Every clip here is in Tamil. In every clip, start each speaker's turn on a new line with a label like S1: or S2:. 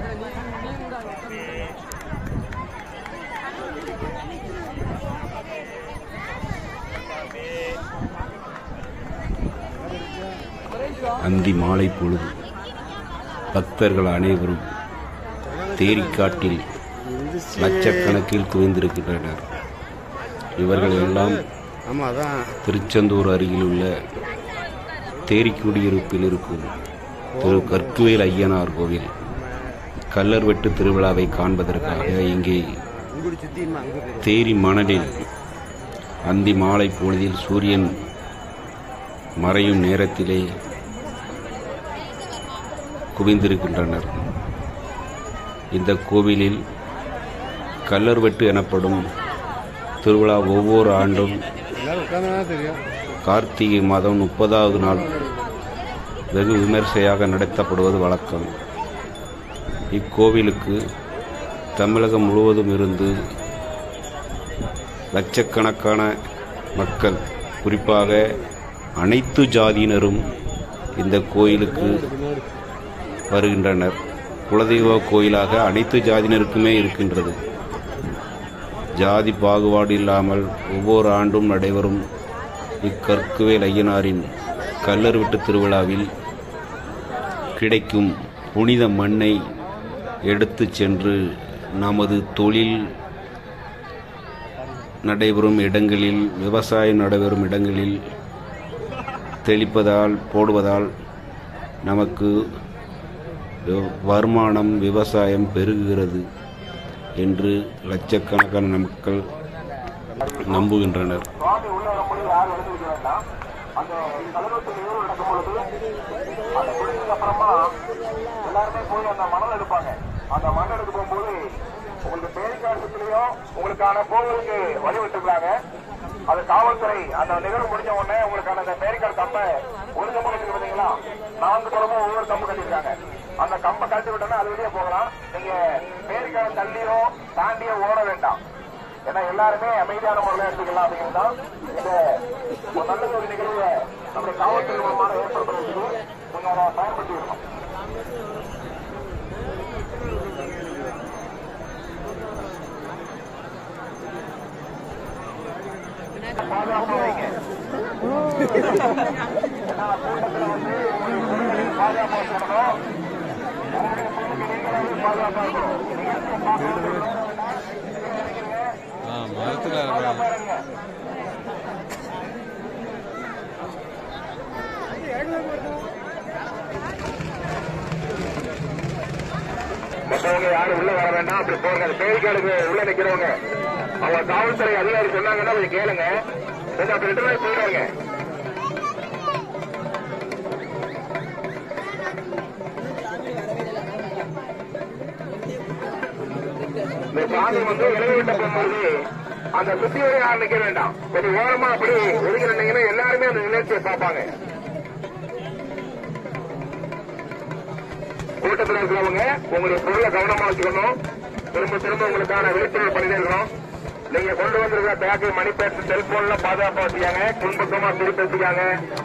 S1: அந்தி மாலை பொழுது பக்தர்கள் அனைவரும் தேரிக்காட்டில் லட்சக்கணக்கில் குவிந்திருக்கின்றனர் இவர்கள் எல்லாம்
S2: ஆமாம் அதான்
S1: திருச்செந்தூர் அருகில் உள்ள தேரிக்குடியிருப்பில் இருக்கும் திரு கற்குவேல் ஐயனார் கோவில் கல்லர் வெட்டு திருவிழாவை காண்பதற்காக இங்கே
S2: உங்களை சுற்றி அங்கே போயிடும்
S1: தேரி மணலில் அந்தி மாலை பொழுதில் சூரியன் மறையும் நேரத்திலே குவிந்திருக்கின்றனர் இந்த கோவிலில் கல்லர்வெட்டு எனப்படும் திருவிழா ஒவ்வொரு ஆண்டும்
S2: எல்லாரும் உட்காந்து தெரியும்
S1: கார்த்திகை மாதம் முப்பதாவது நாள் வெகு விமர்சையாக நடத்தப்படுவது வழக்கம் இக்கோவிலுக்கு தமிழகம் முழுவதும் இருந்து லட்சக்கணக்கான மக்கள் குறிப்பாக அனைத்து ஜாதியினரும் இந்த கோயிலுக்கு வருகின்றனர் குலதெய்வ கோயிலாக அனைத்து ஜாதியினருக்குமே இருக்கின்றது ஜாதி பாகுபாடு இல்லாமல் ஒவ்வொரு ஆண்டும் நடைபெறும் இக்கற்குவேல் ஐயனாரின் கல்லர் விட்டு திருவிழாவில் கிடைக்கும் புனித மண்ணை எடுத்துச் சென்று நமது தொழில் நடைபெறும் இடங்களில் விவசாயம் நடைபெறும் இடங்களில் தெளிப்பதால் போடுவதால் நமக்கு வி- வருமானம் விவசாயம் பெருகுகிறது என்று லட்சக்கணக்கான மக்கள் நம்புகின்றனர்
S3: சுவாமி உள்ள வரும்போது யாரும் எழுந்திருக்க வேண்டாம் அந்த கலவரத்து நிகழ்வு நடக்கும் பொழுது அந்த முடிஞ்சதுக்கு அப்புறமா எல்லாருமே போய் அந்த மணல் எடுப்பாங்க அந்த மணல் எடுக்க போகும்போது உங்களுக்கு பேரிக்காரத்துலயும் உங்களுக்கான கோவிலுக்கு வழி விட்டுருக்காங்க அது காவல்துறை அந்த நிகழ்வு முடிஞ்ச உடனே உங்களுக்கான அந்த பேரிக்கார் கம்பை ஒரு கம்பு கட்டி பார்த்தீங்களா நான்கு புறமும் ஒவ்வொரு கம்பு கட்டியிருக்காங்க அந்த கம்பை கட்டி விட்டோம்னா அது வெளியே போகலாம் நீங்க பேரிக்கார தள்ளியோ தாண்டியோ ஓட வேண்டாம் ஏன்னா எல்லாருமே அமைதியான முறையில் எடுத்துக்கலாம் அப்படிங்கிறது தான் இந்த ஒரு நல்ல ஒரு நிகழ்வை நம்முடைய காவல்துறை மூலமாக ஏற்படுத்துறதுக்கு நீங்க அதை பயன்படுத்தி இருக்கணும் பாதுகாப்பா வைங்க ஏன்னா கூட்டத்துல வந்து உங்களுக்கு பாதுகாப்பா இருக்கணும் உங்களுடைய பொருளுக்கு நீங்களாவே பாதுகாப்பா இருக்கணும் பாருங்க மற்றவங்க யாரும் உள்ள வர வேண்டாம் அப்படி போங்க அந்த பேரிக்காடுக்கு உள்ள நிக்கிறவங்க அவங்க காவல்துறை அதிகாரி சொன்னாங்கன்னா கொஞ்சம் கேளுங்க கொஞ்சம் அப்படி ரிட்டர்ன் ஆகி போயிடுவாங்க இந்த சாமி வந்து இறங்கி விட்ட போகும்போது அந்த சுத்தி வரை யாரும் நிக்க வேண்டாம் கொஞ்சம் ஓரமா அப்படி ஒதுங்கி நின்னீங்கன்னா எல்லாருமே அந்த நிகழ்ச்சியை பார்ப்பாங்க கூட்டத்தில் இருக்கிறவங்க உங்களுடைய பொருளை கவனமா வச்சுக்கணும் திரும்ப திரும்ப உங்களுக்கான விழிப்புணர்வு பண்ணிட்டே இருக்கணும் நீங்க கொண்டு வந்திருக்கிற பேக்கு மணி பேச்சு செல்போன்ல பாதுகாப்பா வச்சுக்காங்க பின்பக்கமா திருப்பி வச்சுக்காங்க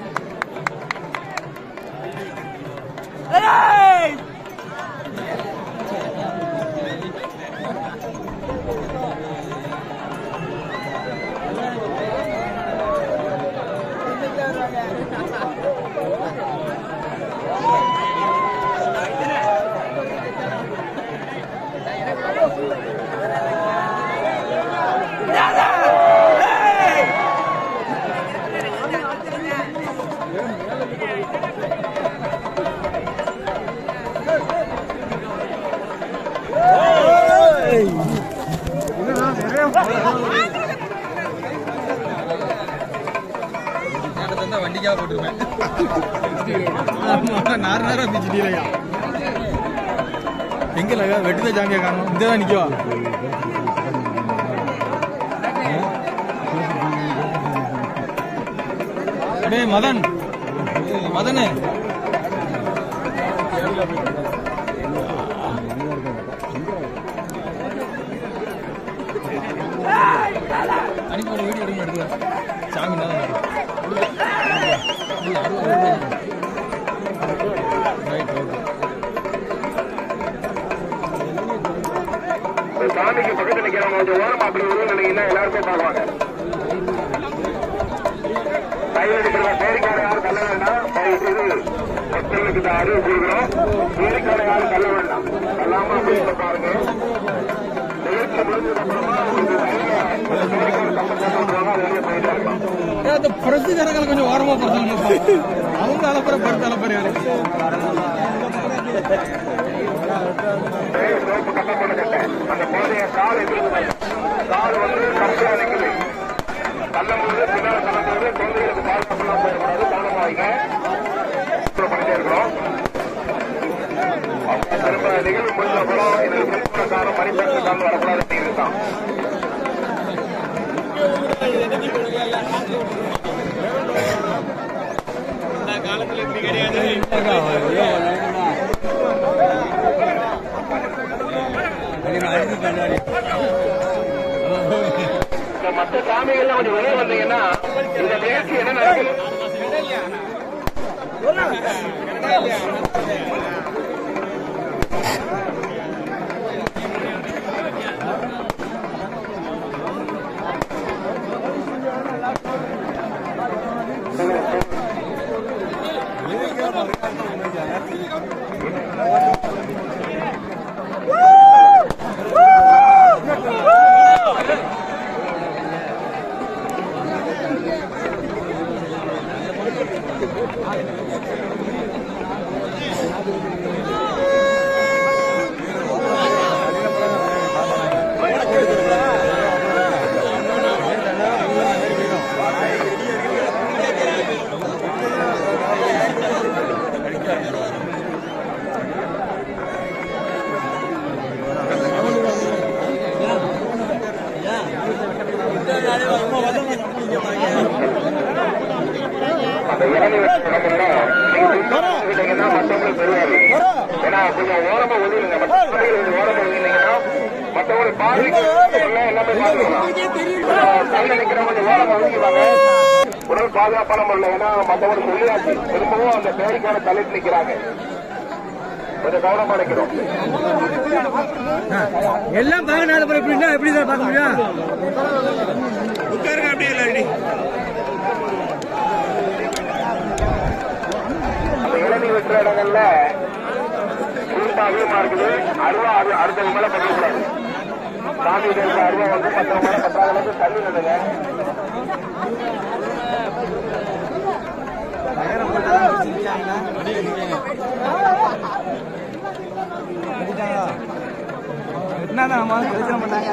S4: தந்தா வண்டிக்காக போட்டுருவேன் ஆமா, நார் நாரா பிச்சுட்டீங்களா எங்க லகா வெட்டுத ஜாமியா காணும் இந்த தான் நிக்கவா டேய் மதன் மதனு அன்னைக்கு ஒரு வீடியோ எடுக்க எடுக்கலாம் சாமி தான் ரைட் ஓகே
S3: இந்த சாமிக்கு பக்கத்துல நிக்கிறவங்க கொஞ்சம் ஓரமா அப்படி உருவம் நினைங்கன்னா எல்லாருமே பார்க்குவாங்க கையில் இருக்கிற பேரிக்கார யாரும் தள்ள வேண்டாம் தயவு செய்து மக்களுக்கு இந்த அறிவு கொடுக்கணும் பேரிக்கார யாரும் தள்ள வேண்டாம் தள்ளாம அப்படின்னு பாருங்க நிகழ்ச்சி முடிஞ்சதுக்கு அப்புறமா உங்களுக்கு கையில பேரிக்கார கம்பெனி சொல்லுவாங்க அது வெளியே போயிட்டே இருக்கும்
S4: ஏன் அந்த பிரசுகாரங்களை கொஞ்சம் ஓரமா படுத்தாங்க அவங்க அலப்பற படுத்த அலப்பற
S3: ரோப்பு கட்ட போட கட்ட அந்த குழந்தைய கால் எதிர்த்து கால் வந்து கம்பெனி நிற்குது தள்ளும்போது பின்னால தள்ளும்போது குழந்தைகளுக்கு பாதுகாப்புலாம் போயிடக்கூடாது கவனமா வைங்க பண்ணிட்டே இருக்கிறோம் அவங்க திரும்ப நிகழ்வு முடிஞ்ச அப்புறம் இது முன்புறக்காரம் மணிப்பேசுக்காரன் வரக்கூடாது அப்படிங்கிறது இந்த மற்ற சாமிகள்லாம் கொஞ்சம் வெளியே வந்தீங்கன்னா இந்த நிகழ்ச்சி என்ன நடக்குது அந்த இறங்கி வச்சு நடக்கிறத நீங்க மற்றவங்களுக்கு தெரியாது ஏன்னா கொஞ்சம் ஓரமா ஒதுங்க மற்ற சாமிகள் கொஞ்சம் ஓரமா ஒதுங்கினீங்கன்னா மற்றவங்களுக்கு பார்வைக்கு எல்லாமே பார்த்துக்கலாம் கையில நிக்கிற கொஞ்சம் ஓரமா ஒதுங்கிவாங்க உடல் பாதுகாப்பான முறையில் ஏன்னா மற்றவங்க சொல்லியாச்சு திரும்பவும் அந்த பேருக்கான தலைட்டு நிக்கிறாங்க கொஞ்சம் கவனமா நிக்கணும்
S4: எல்லாம் பார்க்கணும் அப்புறம் எப்படின்னா எப்படி தான் பார்க்க முடியும்
S3: உட்காருங்க அப்படியே இல்லை அந்த இளநீ வெட்டுற இடங்கள்ல கூட்டம் அதிகமா இருக்குது அருவா அது அடுத்தவங்க மேல பண்ணக்கூடாது சாமி இருக்க அருவா வந்து மற்றவங்க மேல பத்தாத அளவுக்கு தள்ளி நின்னுங்க
S4: என்னன்னா பிரச்சனை பண்ணாங்க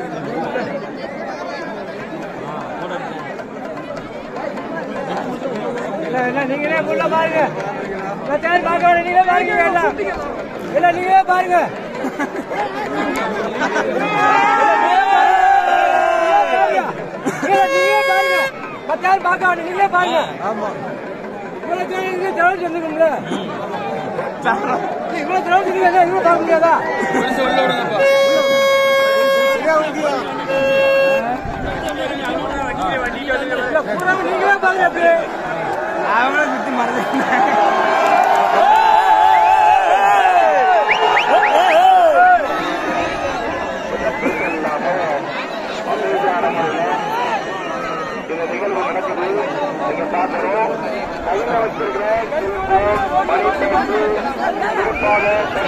S4: இல்ல இல்ல நீங்களே உள்ள பாருங்க மச்சான் பார்க்க வேணாம் நீங்களே பாருங்க வேண்டாம் இல்ல நீங்களே பாருங்க இல்ல, நீங்களே பாருங்க மச்சான் பார்க்க வேணாம் நீங்களே பாருங்க ஆமா இவ்வளவு தேவை திரள் செஞ்சுக்கோங்கள இவ்வளவு திரள் செஞ்சு இவ்வளவு பார்க்க முடியாதா இல்ல, பூராவும் நீங்களே பாருங்க அப்படியே அவங்கள சுத்தி மறந்து
S3: இந்த நிகழ்வு நடக்குது நீங்க பார்க்கணும் கையில வச்சிருக்கிற மணி பேசு குறிப்பாக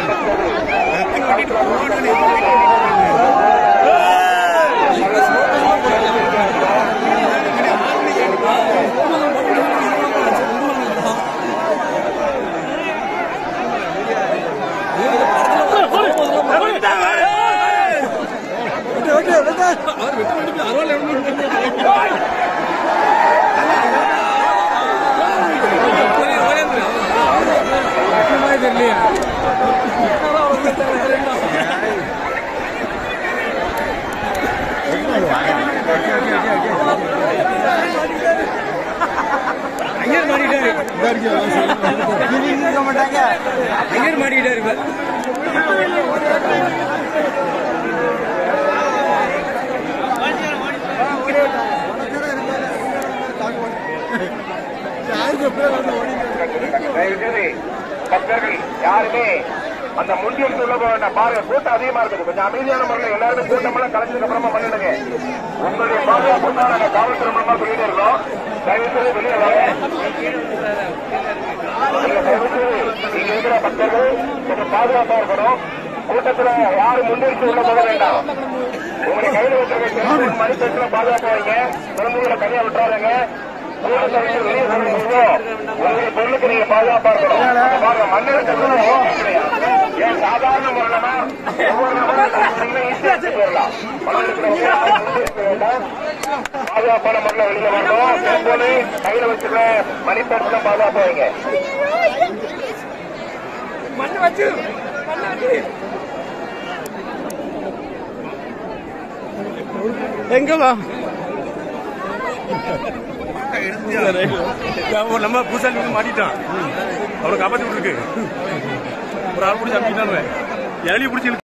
S4: ஐயர் மாட்டிட்டாரு மாட்டாங்க ஐயர் மாட்டிட்டாரு இப்ப
S3: தயவு செய்து பக்தர்கள் யாருமே அந்த முந்தி எடுத்து உள்ள போக வேண்டாம் பாருங்க கூட்டம் அதிகமா இருக்குது கொஞ்சம் அமைதியான முறையில் எல்லாருமே கூட்டம் எல்லாம் கலைச்சதுக்கு அப்புறமா பண்ணிடுங்க உங்களுடைய பாதுகாப்பு தான் நாங்க காவல்துறை மூலமா சொல்லிட்டு இருக்கோம் தயவு செய்து வெளியே வாங்க நீங்க தயவு செய்து இங்க இருக்கிற பக்தர்கள் கொஞ்சம் பாதுகாப்பா இருக்கணும் கூட்டத்துல யாரும் முன்னெடுத்து உள்ள போக வேண்டாம் உங்களை கையில் வச்சிருக்க மணி பேசுல பாதுகாப்பா வைங்க குழந்தைகளை தனியா விட்டுறாருங்க கூட்டத்தை விட்டு வெளியே போகும்போது உங்களுடைய பொருளுக்கு நீங்க பாதுகாப்பா இருக்கணும் அங்க பாருங்க மண்ணெடுக்கிறது ஏன் சாதாரண முறையிலனா ஒவ்வொரு நபரும் ஈஸியா எடுத்து போயிடலாம் மண்ணெடுக்கிறவங்க யாரும் முன்னெடுக்க வேண்டாம் பாதுகாப்பான முறையில் வெளியில வரணும் செல்போனு கையில வச்சுக்க மணி பேசுல பாதுகாப்பா வைங்க
S4: மண்ணை வச்சு மண்ணை வச்சு
S2: எங்க வா
S5: நம்ம புதுசாக வந்து மாட்டிட்டான் அவனை காப்பாற்றி விட்டுருக்கு ஒரு ஆள் பிடிச்சி அப்படின்னா இளநீ பிடிச்சி